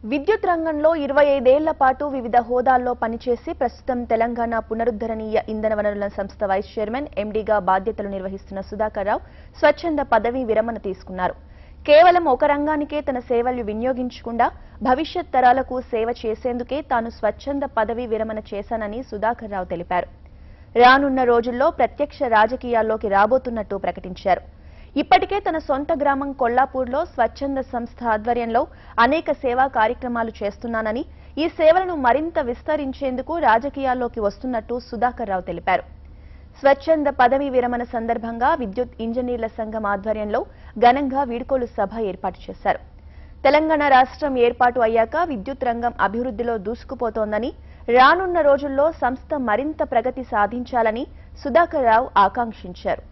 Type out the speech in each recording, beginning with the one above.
విద్యుత్ రంగంలో ఇరవై ఐదేళ్ల పాటు వివిధ హోదాల్లో పనిచేసి ప్రస్తుతం తెలంగాణ పునరుద్ధరణీయ ఇంధన వనరుల సంస్థ వైస్ చైర్మన్ ఎండీగా బాధ్యతలు నిర్వహిస్తున్న సుధాకర్ రావు స్వచ్ఛంద పదవీ విరమణ తీసుకున్నారు కేవలం ఒక రంగానికే తన సేవలు వినియోగించకుండా భవిష్యత్ తరాలకు సేవ చేసేందుకే తాను స్వచ్ఛంద పదవీ విరమణ చేశానని సుధాకర్ రావు తెలిపారు రానున్న రోజుల్లో ప్రత్యక్ష రాజకీయాల్లోకి రాబోతున్నట్టు ప్రకటించారు ఇప్పటికే తన సొంత గ్రామం కొల్లాపూర్లో స్వచ్ఛంద సంస్థ ఆధ్వర్యంలో అనేక సేవా కార్యక్రమాలు చేస్తున్నానని ఈ సేవలను మరింత విస్తరించేందుకు రాజకీయాల్లోకి వస్తున్నట్టు సుధాకర్ రావు తెలిపారు స్వచ్ఛంద పదవీ విరమణ సందర్భంగా విద్యుత్ ఇంజనీర్ల సంఘం ఆధ్వర్యంలో ఘనంగా వీడ్కోలు సభ ఏర్పాటు చేశారు తెలంగాణ రాష్ట్రం ఏర్పాటు అయ్యాక విద్యుత్ రంగం అభివృద్ధిలో దూసుకుపోతోందని రానున్న రోజుల్లో సంస్థ మరింత ప్రగతి సాధించాలని సుధాకర్ రావు ఆకాంక్షించారు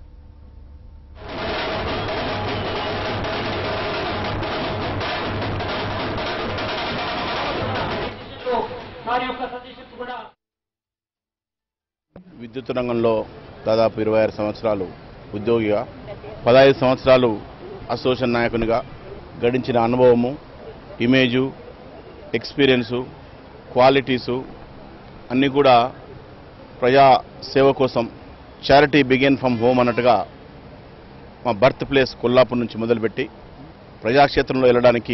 వారి యొక్క సతీష్ కూడా విద్యుత్ రంగంలో దాదాపు ఇరవై ఆరు సంవత్సరాలు ఉద్యోగిగా పదహైదు సంవత్సరాలు అసోసియేషన్ నాయకునిగా గడించిన అనుభవము ఇమేజు ఎక్స్పీరియన్సు క్వాలిటీసు అన్నీ కూడా ప్రజా సేవ కోసం చారిటీ బిగిన్ ఫ్రమ్ హోమ్ అన్నట్టుగా మా బర్త్ ప్లేస్ కొల్లాపూర్ నుంచి మొదలుపెట్టి ప్రజాక్షేత్రంలో వెళ్ళడానికి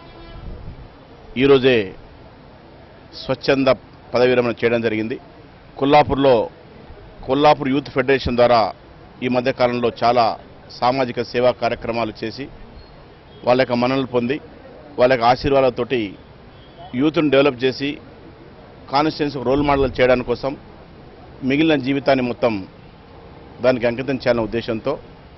ఈరోజే స్వచ్ఛంద పదవి విరమణ చేయడం జరిగింది కొల్లాపూర్లో కొల్లాపూర్ యూత్ ఫెడరేషన్ ద్వారా ఈ మధ్య కాలంలో చాలా సామాజిక సేవా కార్యక్రమాలు చేసి వాళ్ళ యొక్క మన్ననలు పొంది వాళ్ళ యొక్క ఆశీర్వాదాలతోటి యూత్ను డెవలప్ చేసి కాన్స్టిట్యున్సీ రోల్ మోడల్ చేయడానికి కోసం మిగిలిన జీవితాన్ని మొత్తం దానికి అంకితం చేయాలనే ఉద్దేశంతో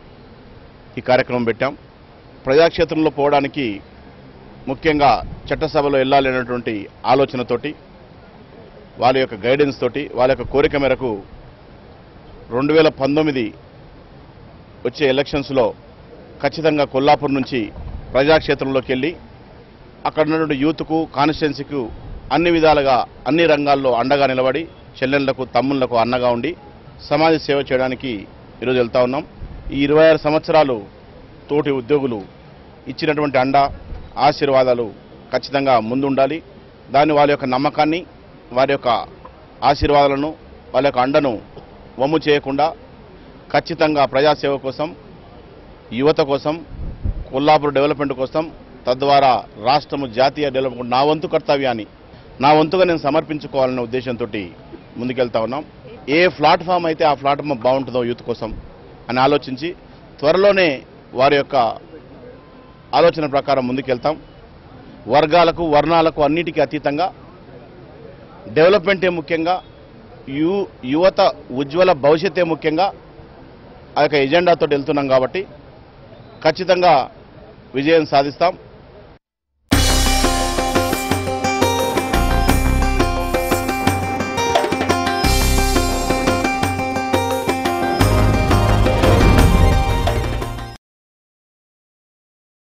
ఈ కార్యక్రమం పెట్టాం ప్రజాక్షేత్రంలో పోవడానికి ముఖ్యంగా చట్టసభలో వెళ్ళాలి అనేటువంటి ఆలోచనతోటి వాళ్ళ యొక్క గైడెన్స్ తోటి వాళ్ళ యొక్క కోరిక మేరకు రెండు వేల పంతొమ్మిది వచ్చే ఎలక్షన్స్లో ఖచ్చితంగా కొల్లాపూర్ నుంచి ప్రజాక్షేత్రంలోకి వెళ్ళి అక్కడ ఉన్నటువంటి యూత్కు కాన్స్టిట్యున్సీకు అన్ని విధాలుగా అన్ని రంగాల్లో అండగా నిలబడి చెల్లెళ్లకు తమ్ముళ్లకు అన్నగా ఉండి సమాజ సేవ చేయడానికి ఈరోజు వెళ్తా ఉన్నాం ఈ ఇరవై ఆరు సంవత్సరాలు తోటి ఉద్యోగులు ఇచ్చినటువంటి అండ ఆశీర్వాదాలు ఖచ్చితంగా ముందుండాలి దాన్ని వాళ్ళ యొక్క నమ్మకాన్ని వారి యొక్క ఆశీర్వాదాలను వాళ్ళ యొక్క అండను వమ్ము చేయకుండా ఖచ్చితంగా ప్రజాసేవ కోసం యువత కోసం కొల్లాపూర్ డెవలప్మెంట్ కోసం తద్వారా రాష్ట్రము జాతీయ డెవలప్మెంట్ నా వంతు కర్తవ్యాన్ని నా వంతుగా నేను సమర్పించుకోవాలనే ఉద్దేశంతో ముందుకెళ్తా ఉన్నాం ఏ ప్లాట్ఫామ్ అయితే ఆ ప్లాట్ఫామ్ బాగుంటుందో యూత్ కోసం అని ఆలోచించి త్వరలోనే వారి యొక్క ఆలోచన ప్రకారం ముందుకెళ్తాం వర్గాలకు వర్ణాలకు అన్నిటికీ అతీతంగా డెవలప్మెంటే ముఖ్యంగా యు యువత ఉజ్వల భవిష్యత్తే ముఖ్యంగా ఆ యొక్క ఎజెండాతో వెళ్తున్నాం కాబట్టి ఖచ్చితంగా విజయం సాధిస్తాం